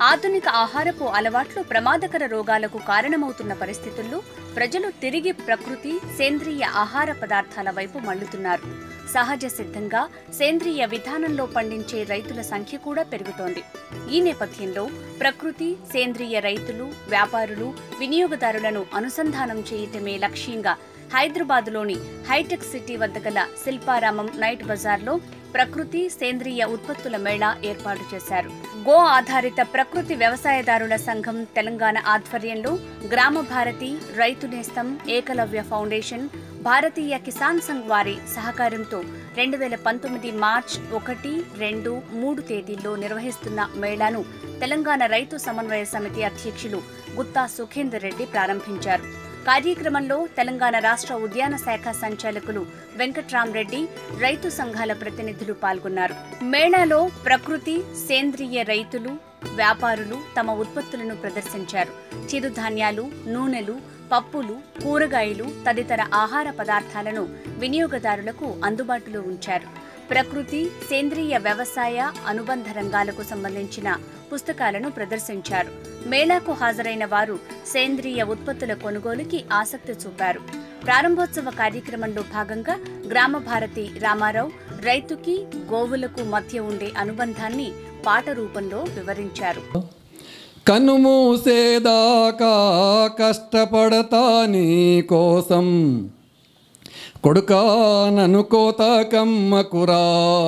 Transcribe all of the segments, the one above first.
ఆధునిక ఆహారపు అలవాట్లు ప్రమాదకర రోగాలకు కారణమవుతున్న పరిస్థితుల్లో ప్రజలు తిరిగి ప్రకృతి సేంద్రియ ఆహార పదార్థాల వైపు మళ్లుతున్నారు సహజ సిద్ధంగా సేంద్రియ విధానంలో పండించే రైతుల సంఖ్య కూడా పెరుగుతోంది ఈ నేపథ్యంలో ప్రకృతి సేంద్రియ రైతులు వ్యాపారులు వినియోగదారులను అనుసంధానం చేయటమే లక్ష్యంగా హైదరాబాద్లోని హైటెక్ సిటీ వద్ద గల శిల్పారామం నైట్ బజార్లో ప్రకృతి సేంద్రియ ఉత్పత్తుల మేళా ఏర్పాటు చేశారు గో ఆధారిత ప్రకృతి వ్యవసాయదారుల సంఘం తెలంగాణ ఆధ్వర్యంలో గ్రామ భారతి రైతు నేస్తం ఏకలవ్య ఫౌండేషన్ భారతీయ కిసాన్ సంఘ్ వారి సహకారంతో రెండు వేల పంతొమ్మిది మార్చ్ ఒకటి రెండు మూడు తేదీల్లో నిర్వహిస్తున్న మేళాను తెలంగాణ రైతు సమన్వయ సమితి అధ్యక్షులు గుత్తా సుఖేందర్ రెడ్డి ప్రారంభించారు కార్యక్రమంలో తెలంగాణ రాష్ట్ర ఉద్యాన శాఖ సంచాలకులు వెంకట్రామరెడ్డి రైతు సంఘాల ప్రతినిధులు పాల్గొన్నారు మేళాలో ప్రకృతి సేంద్రియ రైతులు వ్యాపారులు తమ ఉత్పత్తులను ప్రదర్శించారు చిరుధాన్యాలు నూనెలు పప్పులు కూరగాయలు తదితర ఆహార పదార్థాలను వినియోగదారులకు అందుబాటులో ఉంచారు ప్రకృతి సేంద్రియ వ్యవసాయ అనుబంధ రంగాలకు సంబంధించిన పుస్తకాలను ప్రదర్శించారు మేళాకు హాజరైన వారు సేంద్రియ ఉత్పత్తుల కొనుగోలుకి ఆసక్తి చూపారు ప్రారంభోత్సవ కార్యక్రమంలో భాగంగా గ్రామ భారతి రామారావు రైతుకి గోవులకు మధ్య ఉండే అనుబంధాన్ని పాట రూపంలో వివరించారు కన్ను మూసేదాకా కష్టపడతా నీ కోసం కొడుకా ననుకోత కమ్మకురా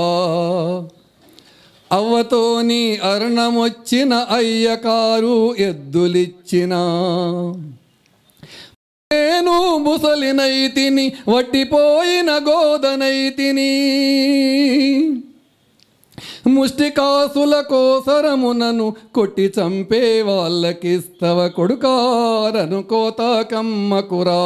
అవ్వతోని అరుణమొచ్చిన అయ్యకారు ఎద్దులిచ్చిన నేను ముసలినైతిని వట్టిపోయిన గోదనైతిని ముష్టికాసుల కోసరమునను కొట్టి చంపే వాళ్ళకిస్తవ కొడుకారను కోత కమ్మకురా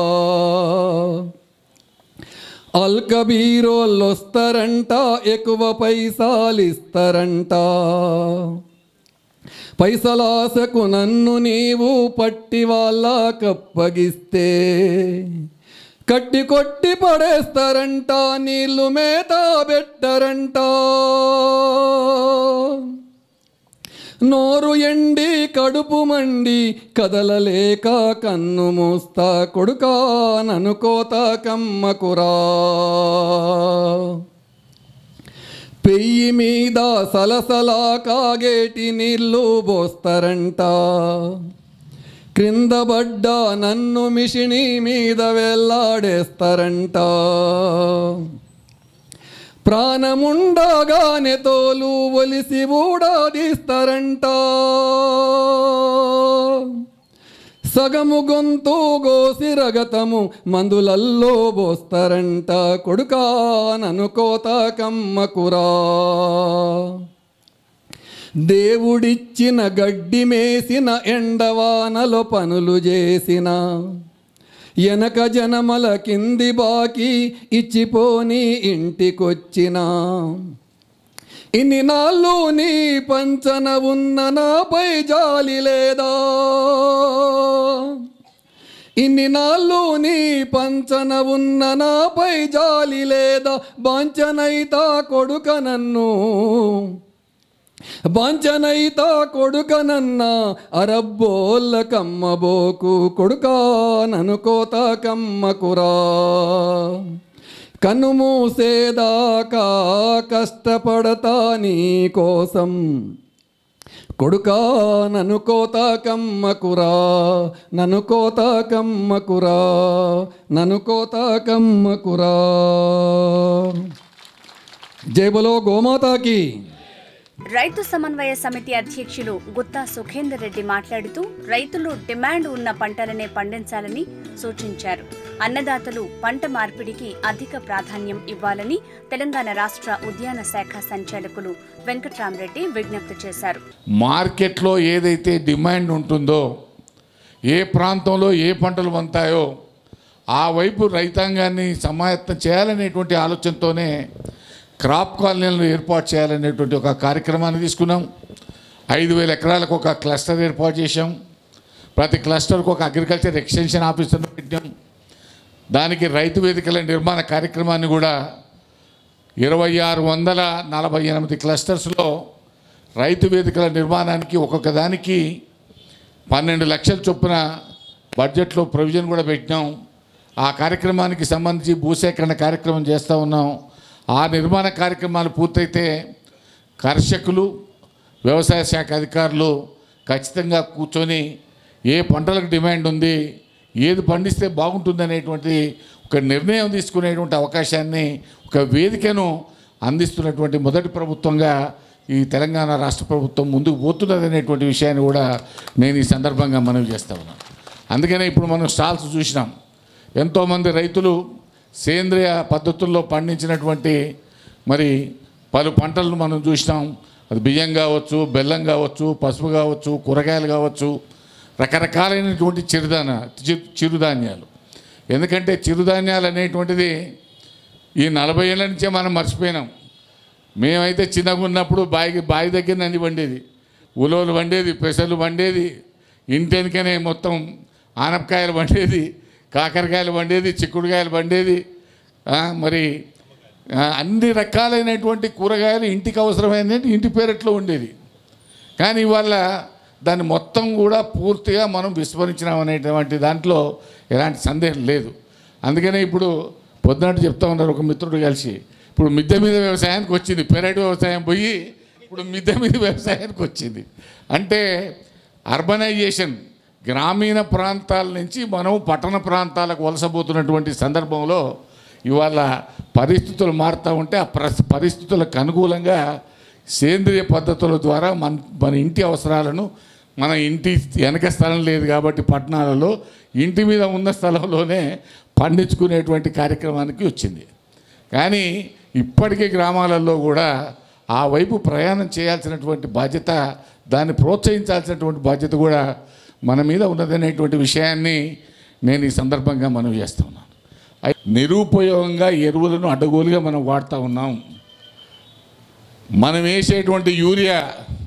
అల్కబీరోళ్ళొస్తారంట ఎక్కువ పైసాలిస్తారంట పైసలాసకు నన్ను నీవు పట్టి వాళ్ళ కప్పగిస్తే కట్టి కొట్టి పడేస్తారంట నీళ్లు మేత పెట్టరంట నోరు ఎండి కడుపు మండి కదలలేక కన్ను మూస్తా కొడుకా ననుకోత కమ్మకురా పెయ్యి మీద సలసలా కాగేటి నీళ్ళు పోస్తారంట క్రింద పడ్డా నన్ను మిషిని మీద వెళ్ళాడేస్తారంట ప్రాణముండగానే తోలు ఒలిసి ఊడాదీస్తారంట సగము గొంతు గోసి రగతము మందులల్లో పోస్తారంట కొడుకా ననుకోత కమ్మకురా దేవుడిచ్చిన గడ్డి మేసిన ఎండవానలో పనులు చేసిన ఎనక జనమల కింది బాకి ఇచ్చిపోని ఇంటికొచ్చిన ఇన్ని నాళ్ళు నీ పంచన ఉన్న నాపై జాలి లేదా ఇన్ని నాళ్ళు నీ పంచన ఉన్న నాపై జాలి లేదా బాంచనైతా కొడుక నన్ను బాంచనైత కొడుకనన్న అరబ్బోళ్ళ కమ్మబోకు కొడుకా ననుకోత కమ్మకురా కన్ను మూసేదాకా కష్టపడతా నీ కోసం కొడుకా ననుకోత కమ్మకురా ననుకోత కమ్మకురా ననుకోత కమ్మకురా జై బలో గోమాతాకి రైతు సమన్వయ సమితి అధ్యక్షులు గుత్తా సుఖేందర్ రెడ్డి మాట్లాడుతూ రైతులు డిమాండ్ ఉన్న పంటలనే పండించాలని సూచించారు అన్నదాతలు పంట మార్పిడికి అధిక ప్రాధాన్యం ఇవ్వాలని తెలంగాణ రాష్ట్ర ఉద్యాన శాఖ సంచాలకులు వెంకట్రామరెడ్డి విజ్ఞప్తి చేశారు మార్కెట్లో ఏదైతే డిమాండ్ ఉంటుందో ఏ ప్రాంతంలో ఏ పంటలు వంతాయో ఆ వైపు రైతాంగాన్ని సమాయత్తం చేయాలనేటువంటి ఆలోచనతోనే క్రాప్ కాలనీలను ఏర్పాటు చేయాలనేటువంటి ఒక కార్యక్రమాన్ని తీసుకున్నాం ఐదు వేల ఎకరాలకు ఒక క్లస్టర్ ఏర్పాటు చేశాం ప్రతి క్లస్టర్కు ఒక అగ్రికల్చర్ ఎక్స్టెన్షన్ ఆఫీసర్ను పెట్టాం దానికి రైతు వేదికల నిర్మాణ కార్యక్రమాన్ని కూడా ఇరవై ఆరు వందల నలభై ఎనిమిది క్లస్టర్స్లో రైతు వేదికల నిర్మాణానికి ఒక్కొక్క దానికి పన్నెండు లక్షల చొప్పున బడ్జెట్లో ప్రొవిజన్ కూడా పెట్టినాం ఆ కార్యక్రమానికి సంబంధించి భూసేకరణ కార్యక్రమం చేస్తూ ఉన్నాం ఆ నిర్మాణ కార్యక్రమాలు పూర్తయితే కర్షకులు వ్యవసాయ శాఖ అధికారులు ఖచ్చితంగా కూర్చొని ఏ పంటలకు డిమాండ్ ఉంది ఏది పండిస్తే బాగుంటుంది అనేటువంటి ఒక నిర్ణయం తీసుకునేటువంటి అవకాశాన్ని ఒక వేదికను అందిస్తున్నటువంటి మొదటి ప్రభుత్వంగా ఈ తెలంగాణ రాష్ట్ర ప్రభుత్వం ముందుకు పోతున్నది అనేటువంటి విషయాన్ని కూడా నేను ఈ సందర్భంగా మనవి చేస్తా ఉన్నాను అందుకనే ఇప్పుడు మనం స్టాల్స్ చూసినాం ఎంతోమంది రైతులు సేంద్రియ పద్ధతుల్లో పండించినటువంటి మరి పలు పంటలను మనం చూసినాం అది బియ్యం కావచ్చు బెల్లం కావచ్చు పసుపు కావచ్చు కూరగాయలు కావచ్చు రకరకాలైనటువంటి చిరుధాన చి- చిరుధాన్యాలు ఎందుకంటే చిరుధాన్యాలు అనేటువంటిది ఈ నలభై ఏళ్ళ నుంచే మనం మర్చిపోయినాం మేమైతే చిన్నగా ఉన్నప్పుడు బావి బావి దగ్గర నంది వండేది ఉలవలు వండేది పెసలు వండేది ఇంటెనకనే మొత్తం ఆనపకాయలు వండేది కాకరకాయలు వండేది చిక్కుడుకాయలు వండేది ఆ, మరి ఆ, అన్ని రకాలైనటువంటి కూరగాయలు ఇంటికి అవసరమైనది ఇంటి పేరట్లో ఉండేది కానీ ఇవాళ దాన్ని మొత్తం కూడా పూర్తిగా మనం విస్మరించినాం అనేటువంటి దాంట్లో ఎలాంటి సందేహం లేదు అందుకనే ఇప్పుడు పొద్దున్నట్టు చెప్తా ఉన్నారు ఒక మిత్రుడు కలిసి ఇప్పుడు మిద్దె మీద వ్యవసాయానికి వచ్చింది పెరటి వ్యవసాయం పోయి ఇప్పుడు మిద్దె మీద వ్యవసాయానికి వచ్చింది అంటే అర్బనైజేషన్ గ్రామీణ ప్రాంతాల నుంచి మనం పట్టణ ప్రాంతాలకు వలసపోతున్నటువంటి సందర్భంలో ఇవాళ పరిస్థితులు మారుతూ ఉంటే ఆ ప్రస్- పరిస్థితులకు అనుకూలంగా సేంద్రియ పద్ధతుల ద్వారా మన మన ఇంటి అవసరాలను మన ఇంటి వెనక స్థలం లేదు కాబట్టి పట్టణాలలో ఇంటి మీద ఉన్న స్థలంలోనే పండించుకునేటువంటి కార్యక్రమానికి వచ్చింది కానీ ఇప్పటికీ గ్రామాలలో కూడా ఆ వైపు ప్రయాణం చేయాల్సినటువంటి బాధ్యత దాన్ని ప్రోత్సహించాల్సినటువంటి బాధ్యత కూడా మన మీద ఉన్నదనేటువంటి విషయాన్ని నేను ఈ సందర్భంగా మనం చేస్తున్నాను నిరుపయోగంగా ఎరువులను అడ్డగోలుగా మనం వాడుతూ ఉన్నాం మనం వేసేటువంటి యూరియా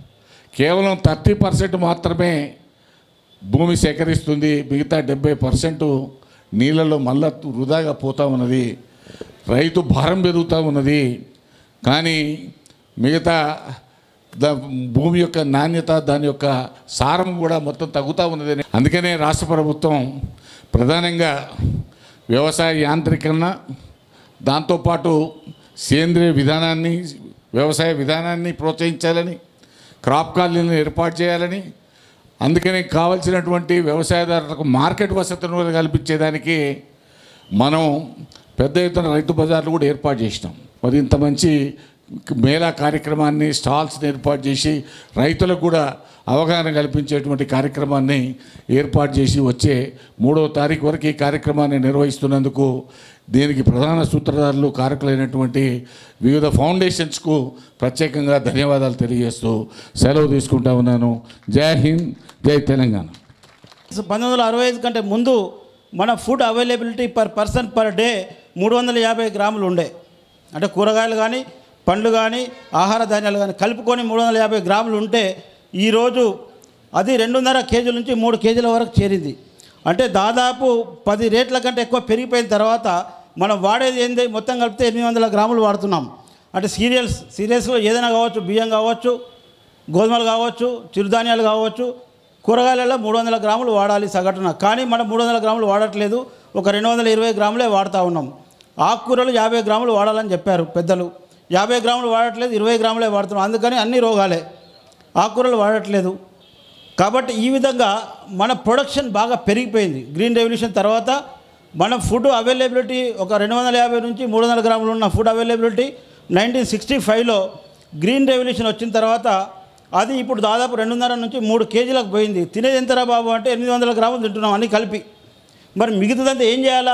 కేవలం థర్టీ పర్సెంట్ మాత్రమే భూమి సేకరిస్తుంది మిగతా డెబ్బై పర్సెంట్ నీళ్ళలో మళ్ళా వృధాగా పోతూ ఉన్నది రైతు భారం పెరుగుతూ ఉన్నది కానీ మిగతా ద భూమి యొక్క నాణ్యత దాని యొక్క సారం కూడా మొత్తం తగ్గుతూ ఉన్నది అందుకనే రాష్ట్ర ప్రభుత్వం ప్రధానంగా వ్యవసాయ యాంత్రీకరణ దాంతోపాటు సేంద్రియ విధానాన్ని వ్యవసాయ విధానాన్ని ప్రోత్సహించాలని క్రాప్ కాలనీలను ఏర్పాటు చేయాలని అందుకని కావలసినటువంటి వ్యవసాయదారులకు మార్కెట్ వసతులను కూడా కల్పించేదానికి మనం పెద్ద ఎత్తున రైతు బజార్లు కూడా ఏర్పాటు చేసినాం మరి ఇంత మంచి మేళా కార్యక్రమాన్ని స్టాల్స్ని ఏర్పాటు చేసి రైతులకు కూడా అవగాహన కల్పించేటువంటి కార్యక్రమాన్ని ఏర్పాటు చేసి వచ్చే మూడవ తారీఖు వరకు ఈ కార్యక్రమాన్ని నిర్వహిస్తున్నందుకు దీనికి ప్రధాన సూత్రధారులు కారకులైనటువంటి వివిధ ఫౌండేషన్స్కు ప్రత్యేకంగా ధన్యవాదాలు తెలియజేస్తూ సెలవు తీసుకుంటా ఉన్నాను జై హింద్ జై తెలంగాణ పంతొమ్మిది వందల అరవై ఐదు కంటే ముందు మన food availability per person per day మూడు వందల యాభై గ్రాములు ఉండే అంటే కూరగాయలు కానీ పండ్లు కానీ ఆహార ధాన్యాలు కానీ కలుపుకొని మూడు వందల యాభై గ్రాములు ఉంటే ఈరోజు అది రెండున్నర కేజీల నుంచి మూడు కేజీల వరకు చేరింది అంటే దాదాపు పది రేట్ల కంటే ఎక్కువ పెరిగిపోయిన తర్వాత మనం వాడేది ఏంది మొత్తం కలిపితే ఎనిమిది వందల గ్రాములు వాడుతున్నాం అంటే సీరియల్స్ సీరియల్స్లో ఏదైనా కావచ్చు బియ్యం కావచ్చు గోధుమలు కావచ్చు చిరుధాన్యాలు కావచ్చు కూరగాయలలో మూడు వందల గ్రాములు వాడాలి సగటున కానీ మనం మూడు వందల గ్రాములు వాడట్లేదు ఒక రెండు వందల ఇరవై గ్రాములే వాడుతూ ఉన్నాం ఆకుకూరలు యాభై గ్రాములు వాడాలని చెప్పారు పెద్దలు యాభై గ్రాములు వాడట్లేదు ఇరవై గ్రాములే వాడుతున్నాం అందుకని అన్ని రోగాలే ఆకుకూరలు వాడట్లేదు కాబట్టి ఈ విధంగా మన ప్రొడక్షన్ బాగా పెరిగిపోయింది గ్రీన్ రెవల్యూషన్ తర్వాత మన ఫుడ్ అవైలబిలిటీ ఒక రెండు వందల యాభై నుంచి మూడు వందల గ్రాములు ఉన్న ఫుడ్ అవైలబిలిటీ నైన్టీన్ సిక్స్టీ ఫైవ్లో గ్రీన్ రెవల్యూషన్ వచ్చిన తర్వాత అది ఇప్పుడు దాదాపు రెండున్నర నుంచి మూడు కేజీలకు పోయింది తినేది ఎంతరా బాబు అంటే ఎనిమిది వందల గ్రాములు తింటున్నాం అన్ని కలిపి మరి మిగతాదంతా ఏం చేయాలా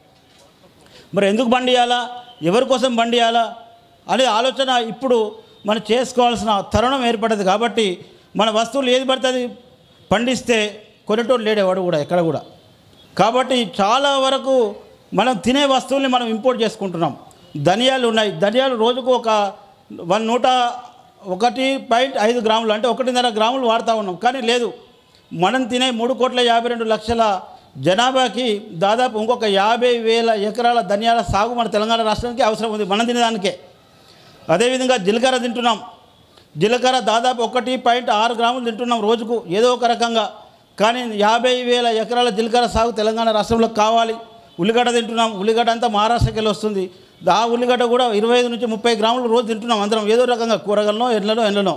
మరి ఎందుకు బండియాలా ఎవరి కోసం బండియాలా అనే ఆలోచన ఇప్పుడు మనం చేసుకోవాల్సిన తరుణం ఏర్పడదు కాబట్టి మన వస్తువులు ఏది పడితే అది పండిస్తే కొనేటోడు లేడేవాడు కూడా ఎక్కడ కూడా కాబట్టి చాలా వరకు మనం తినే వస్తువుల్ని మనం ఇంపోర్ట్ చేసుకుంటున్నాం ధనియాలు ఉన్నాయి ధనియాలు రోజుకు ఒక వన్ నూట ఒకటి పాయింట్ ఐదు గ్రాములు అంటే ఒకటిన్నర గ్రాములు వాడుతూ ఉన్నాం కానీ లేదు మనం తినే మూడు కోట్ల యాభై రెండు లక్షల జనాభాకి దాదాపు ఇంకొక యాభై వేల ఎకరాల ధనియాల సాగు మన తెలంగాణ రాష్ట్రానికి అవసరం ఉంది మనం తినేదానికే అదేవిధంగా జీలకర్ర తింటున్నాం జీలకర్ర దాదాపు ఒకటి పాయింట్ ఆరు గ్రాములు తింటున్నాం రోజుకు ఏదో ఒక రకంగా కానీ యాభై వేల ఎకరాల జీలకర్ర సాగు తెలంగాణ రాష్ట్రంలో కావాలి ఉల్లిగడ్డ తింటున్నాం ఉల్లిగడ్డ అంతా మహారాష్ట్రకి వెళ్ళి వస్తుంది ఆ ఉల్లిగడ్డ కూడా ఇరవై ఐదు నుంచి ముప్పై గ్రాములు రోజు తింటున్నాం అందరం ఏదో రకంగా కూరగాయలనో ఎండ్లనో ఎండ్లనో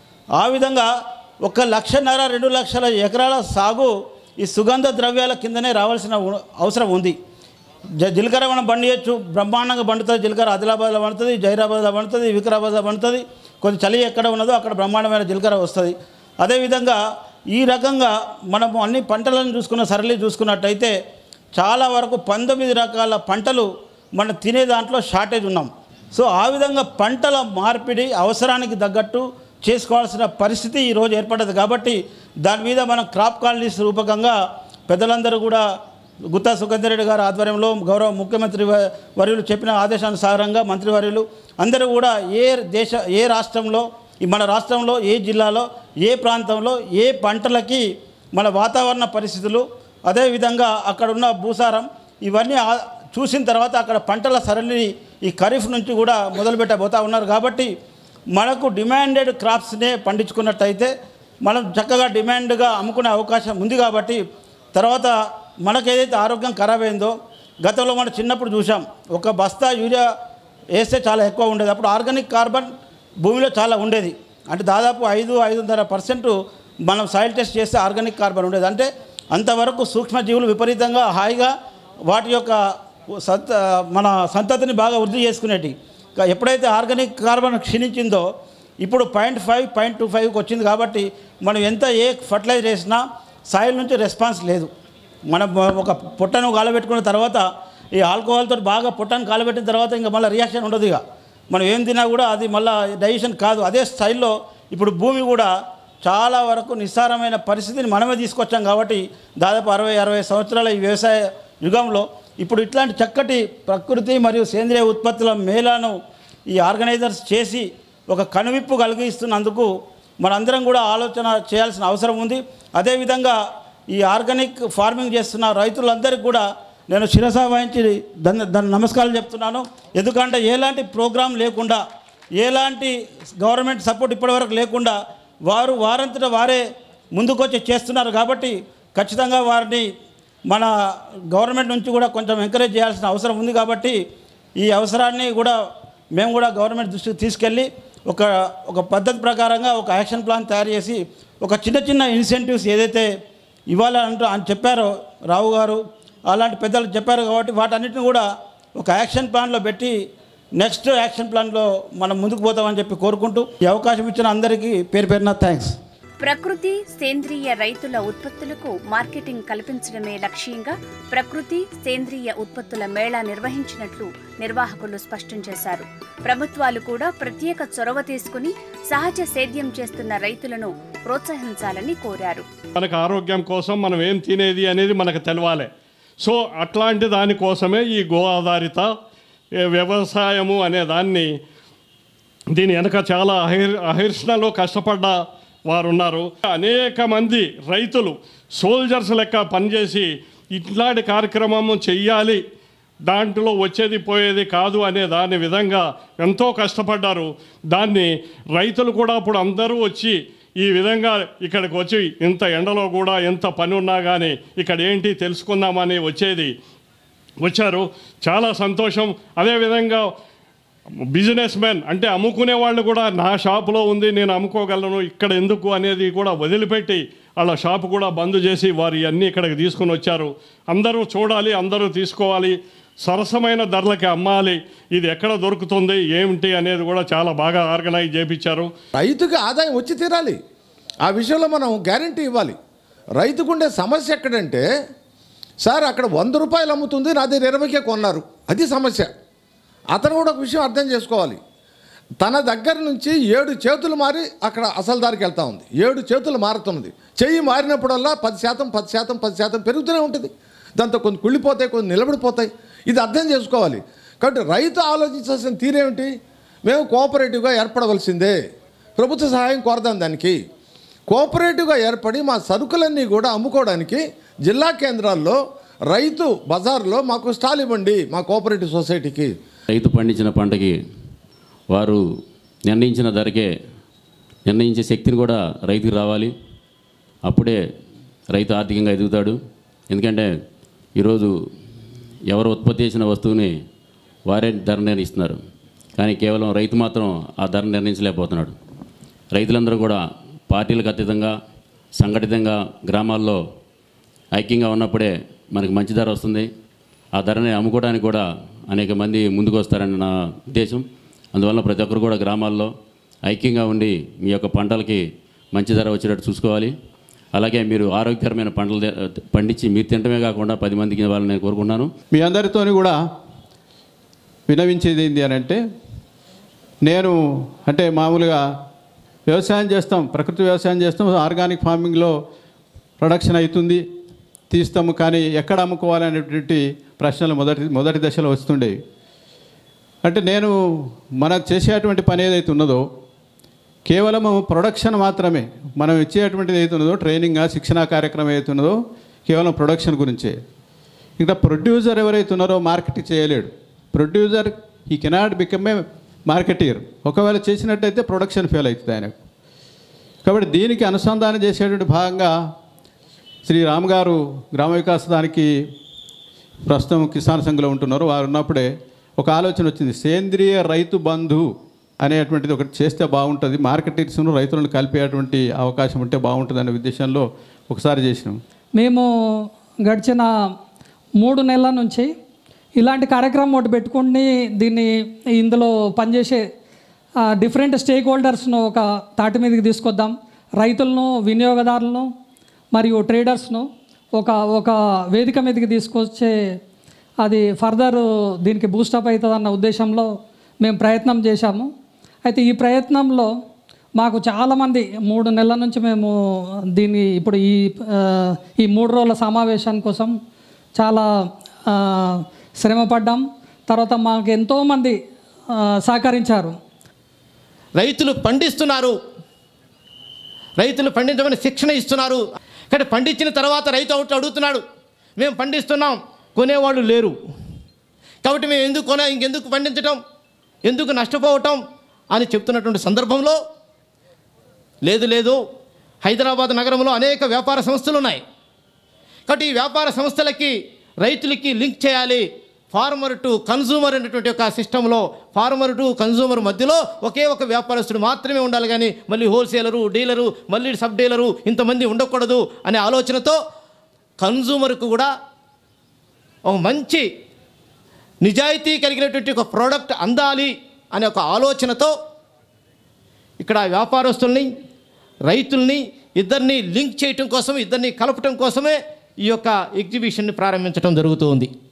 ఆ విధంగా ఒక లక్షన్నర రెండు లక్షల ఎకరాల సాగు ఈ సుగంధ ద్రవ్యాల కిందనే రావాల్సిన ఉ- అవసరం ఉంది జ- జీలకర్ర మనం పండియచ్చు బ్రహ్మాండంగా పండుతుంది జీలకర్ర ఆదిలాబాద్లో పండుతుంది జైరాబాద్లో పండుతుంది వికారాబాద్లో పండుతుంది కొంచెం చలి ఎక్కడ ఉన్నదో అక్కడ బ్రహ్మాండమైన జీలకర్ర వస్తుంది అదేవిధంగా ఈ రకంగా మనము అన్ని పంటలను చూసుకున్న సరళి చూసుకున్నట్టయితే చాలా వరకు పంతొమ్మిది రకాల పంటలు మనం తినే దాంట్లో షార్టేజ్ ఉన్నాం సో ఆ విధంగా పంటల మార్పిడి అవసరానికి తగ్గట్టు చేసుకోవాల్సిన పరిస్థితి ఈరోజు ఏర్పడ్డది కాబట్టి దాని మీద మనం క్రాప్ కాలనీస్ రూపకంగా పెద్దలందరూ కూడా గుత్తా సుఖేందర్ గారి ఆధ్వర్యంలో గౌరవ ముఖ్యమంత్రి వ- వర్యులు చెప్పిన ఆదేశానుసారంగా మంత్రివర్యులు అందరూ కూడా ఏ దేశ ఏ రాష్ట్రంలో ఈ మన రాష్ట్రంలో ఏ జిల్లాలో ఏ ప్రాంతంలో ఏ పంటలకి మన వాతావరణ పరిస్థితులు అదేవిధంగా అక్కడ ఉన్న భూసారం ఇవన్నీ ఆ- చూసిన తర్వాత అక్కడ పంటల సరళిని ఈ ఖరీఫ్ నుంచి కూడా మొదలుపెట్టబోతా ఉన్నారు కాబట్టి మనకు డిమాండెడ్ క్రాప్స్నే పండించుకున్నట్టయితే మనం చక్కగా డిమాండ్గా అమ్ముకునే అవకాశం ఉంది కాబట్టి తర్వాత మనకేదైతే ఆరోగ్యం ఖరాబ్ అయిందో గతంలో మనం చిన్నప్పుడు చూసాం ఒక బస్తా యూరియా వేస్తే చాలా ఎక్కువ ఉండేది అప్పుడు ఆర్గానిక్ కార్బన్ భూమిలో చాలా ఉండేది అంటే దాదాపు ఐదు ఐదున్నర పర్సెంట్ మనం సాయిల్ టెస్ట్ చేస్తే ఆర్గానిక్ కార్బన్ ఉండేది అంటే అంతవరకు సూక్ష్మజీవులు విపరీతంగా హాయిగా వాటి యొక్క సంత మన సంతతిని బాగా వృద్ధి చేసుకునేటి కా- ఎప్పుడైతే ఆర్గానిక్ కార్బన్ క్షీణించిందో ఇప్పుడు పాయింట్ ఫైవ్ పాయింట్ టూ ఫైవ్కి వచ్చింది కాబట్టి మనం ఎంత ఏ ఫర్టిలైజర్ వేసినా సాయిల్ నుంచి రెస్పాన్స్ లేదు మనం ఒక పొట్టను కాలబెట్టుకున్న తర్వాత ఈ ఆల్కహాల్తో బాగా పొట్టను కాలబెట్టిన తర్వాత ఇంకా మళ్ళీ రియాక్షన్ ఉండదు ఇక మనం ఏం తినా కూడా అది మళ్ళీ డైజెషన్ కాదు అదే స్టైల్లో ఇప్పుడు భూమి కూడా చాలా వరకు నిస్సారమైన పరిస్థితిని మనమే తీసుకొచ్చాం కాబట్టి దాదాపు అరవై అరవై సంవత్సరాల ఈ వ్యవసాయ యుగంలో ఇప్పుడు ఇట్లాంటి చక్కటి ప్రకృతి మరియు సేంద్రియ ఉత్పత్తుల మేళాను ఈ ఆర్గనైజర్స్ చేసి ఒక కనువిప్పు కలిగిస్తున్నందుకు మనందరం కూడా ఆలోచన చేయాల్సిన అవసరం ఉంది అదేవిధంగా ఈ ఆర్గానిక్ ఫార్మింగ్ చేస్తున్న రైతులందరికీ కూడా నేను శిరస వహించి దాన్ని దాన్ని నమస్కారాలు చెప్తున్నాను ఎందుకంటే ఎలాంటి ప్రోగ్రాం లేకుండా ఎలాంటి గవర్నమెంట్ సపోర్ట్ ఇప్పటివరకు లేకుండా వారు వారంతట వారే ముందుకొచ్చి చేస్తున్నారు కాబట్టి ఖచ్చితంగా వారిని మన గవర్నమెంట్ నుంచి కూడా కొంచెం ఎంకరేజ్ చేయాల్సిన అవసరం ఉంది కాబట్టి ఈ అవసరాన్ని కూడా మేము కూడా గవర్నమెంట్ దృష్టికి తీసుకెళ్ళి ఒక ఒక పద్ధతి ప్రకారంగా ఒక యాక్షన్ ప్లాన్ తయారు చేసి ఒక చిన్న చిన్న ఇన్సెంటివ్స్ ఏదైతే ఇవ్వాలంటూ అని చెప్పారో రావు గారు అలాంటి పెద్దలు చెప్పారు కాబట్టి వాటన్నిటిని కూడా ఒక యాక్షన్ ప్లాన్లో పెట్టి నెక్స్ట్ యాక్షన్ ప్లాన్లో మనం ముందుకు పోతామని చెప్పి కోరుకుంటూ ఈ అవకాశం ఇచ్చిన అందరికీ పేరు పేరున థ్యాంక్స్ ప్రకృతి సేంద్రియ రైతుల ఉత్పత్తులకు మార్కెటింగ్ కల్పించడమే లక్ష్యంగా ప్రకృతి సేంద్రియ ఉత్పత్తుల మేళా నిర్వహించినట్లు నిర్వాహకులు స్పష్టం చేశారు ప్రభుత్వాలు కూడా ప్రత్యేక చొరవ తీసుకుని సహజ సేద్యం చేస్తున్న రైతులను ప్రోత్సహించాలని కోరారు మనకు ఆరోగ్యం కోసం మనం ఏం తినేది అనేది మనకు తెలవాలి సో అట్లాంటి దానికోసమే ఈ గో ఆధారిత ఏ, వ్యవసాయము అనే దాన్ని దీని వెనక చాలా అహిర్ అహిర్షణలో కష్టపడ్డ వారు ఉన్నారు అనేక మంది రైతులు సోల్జర్స్ లెక్క పనిచేసి ఇట్లాంటి కార్యక్రమము చెయ్యాలి దాంట్లో వచ్చేది పోయేది కాదు అనే దాని విధంగా ఎంతో కష్టపడ్డారు దాన్ని రైతులు కూడా అప్పుడు అందరూ వచ్చి ఈ విధంగా ఇక్కడికి వచ్చి ఇంత ఎండలో కూడా ఎంత పని ఉన్నా కానీ ఇక్కడ ఏంటి తెలుసుకుందామని వచ్చేది వచ్చారు చాలా సంతోషం అదేవిధంగా బిజినెస్ మెన్ అంటే అమ్ముకునే వాళ్ళు కూడా నా షాపులో ఉంది నేను అమ్ముకోగలను ఇక్కడ ఎందుకు అనేది కూడా వదిలిపెట్టి వాళ్ళ షాపు కూడా బంద్ చేసి వారి అన్నీ ఇక్కడికి తీసుకుని వచ్చారు అందరూ చూడాలి అందరూ తీసుకోవాలి సరసమైన ధరలకి అమ్మాలి ఇది ఎక్కడ దొరుకుతుంది ఏమిటి అనేది కూడా చాలా బాగా ఆర్గనైజ్ చేపించారు రైతుకి ఆదాయం వచ్చి తీరాలి ఆ విషయంలో మనం గ్యారంటీ ఇవ్వాలి రైతుకు ఉండే సమస్య ఎక్కడంటే సార్ అక్కడ వంద రూపాయలు అమ్ముతుంది నా దగ్గర ఇరవైకే కొన్నారు అది సమస్య అతను కూడా ఒక విషయం అర్థం చేసుకోవాలి తన దగ్గర నుంచి ఏడు చేతులు మారి అక్కడ అసలు దారికి వెళ్తా ఉంది ఏడు చేతులు మారుతున్నది చెయ్యి మారినప్పుడల్లా పది శాతం పది శాతం పది శాతం పెరుగుతూనే ఉంటుంది దాంతో కొన్ని కుళ్ళిపోతాయి కొన్ని నిలబడిపోతాయి ఇది అర్థం చేసుకోవాలి కాబట్టి రైతు ఆలోచించాల్సిన తీరేమిటి మేము కోఆపరేటివ్గా ఏర్పడవలసిందే ప్రభుత్వ సహాయం కోరదాం దానికి కోఆపరేటివ్గా ఏర్పడి మా సరుకులన్నీ కూడా అమ్ముకోవడానికి జిల్లా కేంద్రాల్లో రైతు బజార్లో మాకు స్టాల్ ఇవ్వండి మా కోఆపరేటివ్ సొసైటీకి రైతు పండించిన పంటకి వారు నిర్ణయించిన ధరకే నిర్ణయించే శక్తిని కూడా రైతుకి రావాలి అప్పుడే రైతు ఆర్థికంగా ఎదుగుతాడు ఎందుకంటే ఈరోజు ఎవరు ఉత్పత్తి చేసిన వస్తువుని వారే ధర నిర్ణయిస్తున్నారు కానీ కేవలం రైతు మాత్రం ఆ ధర నిర్ణయించలేకపోతున్నాడు రైతులందరూ కూడా పార్టీలకు అతీతంగా సంఘటితంగా గ్రామాల్లో ఐక్యంగా ఉన్నప్పుడే మనకి మంచి ధర వస్తుంది ఆ ధరని అమ్ముకోవడానికి కూడా అనేక మంది ముందుకు వస్తారని నా ఉద్దేశం అందువల్ల ప్రతి ఒక్కరు కూడా గ్రామాల్లో ఐక్యంగా ఉండి మీ యొక్క పంటలకి మంచి ధర వచ్చేటట్టు చూసుకోవాలి అలాగే మీరు ఆరోగ్యకరమైన పంటలు తే- పండించి మీరు తినడమే కాకుండా పది మందికి ఇవ్వాలని నేను కోరుకుంటున్నాను మీ అందరితోని కూడా వినవించేది ఏంటి అని అంటే నేను అంటే మామూలుగా వ్యవసాయం చేస్తాం ప్రకృతి వ్యవసాయం చేస్తాం ఆర్గానిక్ ఫార్మింగ్లో ప్రొడక్షన్ అవుతుంది తీస్తాము కానీ ఎక్కడ అమ్ముకోవాలి అనేటువంటి ప్రశ్నలు మొదటి మొదటి దశలో వస్తుండేవి అంటే నేను మనకు చేసేటువంటి పని ఏదైతే ఉన్నదో కేవలం ప్రొడక్షన్ మాత్రమే మనం ఇచ్చేటువంటిది ఏదైతే ఉన్నదో ట్రైనింగ్ శిక్షణా కార్యక్రమం ఏదైతే ఉన్నదో కేవలం ప్రొడక్షన్ గురించే ఇంకా ప్రొడ్యూసర్ ఎవరైతే ఉన్నారో మార్కెట్ చేయలేడు ప్రొడ్యూసర్ ఈ కెనాట్ బికమ్ ఏ మార్కెటీర్ ఒకవేళ చేసినట్టయితే ప్రొడక్షన్ ఫెయిల్ అవుతుంది ఆయనకు కాబట్టి దీనికి అనుసంధానం చేసేటువంటి భాగంగా శ్రీ రామ్ గారు గ్రామ వికాస దానికి ప్రస్తుతం కిసాన్ సంఘంలో ఉంటున్నారు వారు ఉన్నప్పుడే ఒక ఆలోచన వచ్చింది సేంద్రియ రైతు బంధు అనేటువంటిది ఒకటి చేస్తే బాగుంటుంది మార్కెటింగ్స్ను రైతులను కలిపేటువంటి అవకాశం ఉంటే బాగుంటుంది అనే ఉద్దేశంలో ఒకసారి చేసినాం మేము గడిచిన మూడు నెలల నుంచి ఇలాంటి కార్యక్రమం ఒకటి పెట్టుకుని దీన్ని ఇందులో పనిచేసే ఆ, డిఫరెంట్ స్టేక్ హోల్డర్స్ను ఒక తాటి మీదకి తీసుకొద్దాం రైతులను వినియోగదారులను మరియు ట్రేడర్స్ను ఒక ఒక వేదిక మీదకి తీసుకొచ్చే అది ఫర్దర్ దీనికి బూస్టప్ అవుతుందన్న ఉద్దేశంలో మేము ప్రయత్నం చేశాము అయితే ఈ ప్రయత్నంలో మాకు చాలామంది మూడు నెలల నుంచి మేము దీన్ని ఇప్పుడు ఈ ఆ, ఈ మూడు రోజుల సమావేశం కోసం చాలా ఆ, శ్రమపడ్డాం తర్వాత మాకు ఎంతోమంది ఆ, సహకరించారు రైతులు పండిస్తున్నారు రైతులు పండించమని శిక్షణ ఇస్తున్నారు కానీ పండించిన తర్వాత రైతు ఒకటి అడుగుతున్నాడు మేము పండిస్తున్నాం కొనేవాళ్ళు లేరు కాబట్టి మేము ఎందుకు కొన ఇంకెందుకు పండించటం ఎందుకు నష్టపోవటం అని చెప్తున్నటువంటి సందర్భంలో లేదు లేదు హైదరాబాద్ నగరంలో అనేక వ్యాపార సంస్థలు ఉన్నాయి కాబట్టి ఈ వ్యాపార సంస్థలకి రైతులకి లింక్ చేయాలి ఫార్మర్ టు కన్సూమర్ అనేటువంటి ఒక సిస్టంలో ఫార్మర్ టు కన్సూమర్ మధ్యలో ఒకే ఒక వ్యాపారస్తుడు మాత్రమే ఉండాలి కానీ మళ్ళీ హోల్సేలరు డీలరు మళ్ళీ సబ్ డీలరు ఇంతమంది ఉండకూడదు అనే ఆలోచనతో కన్సూమర్కు కూడా ఒక మంచి నిజాయితీ కలిగినటువంటి ఒక ప్రోడక్ట్ అందాలి అనే ఒక ఆలోచనతో ఇక్కడ వ్యాపారస్తుల్ని రైతుల్ని ఇద్దరిని లింక్ చేయటం కోసం ఇద్దరిని కలపటం కోసమే ఈ యొక్క ఎగ్జిబిషన్ని ప్రారంభించడం జరుగుతూ ఉంది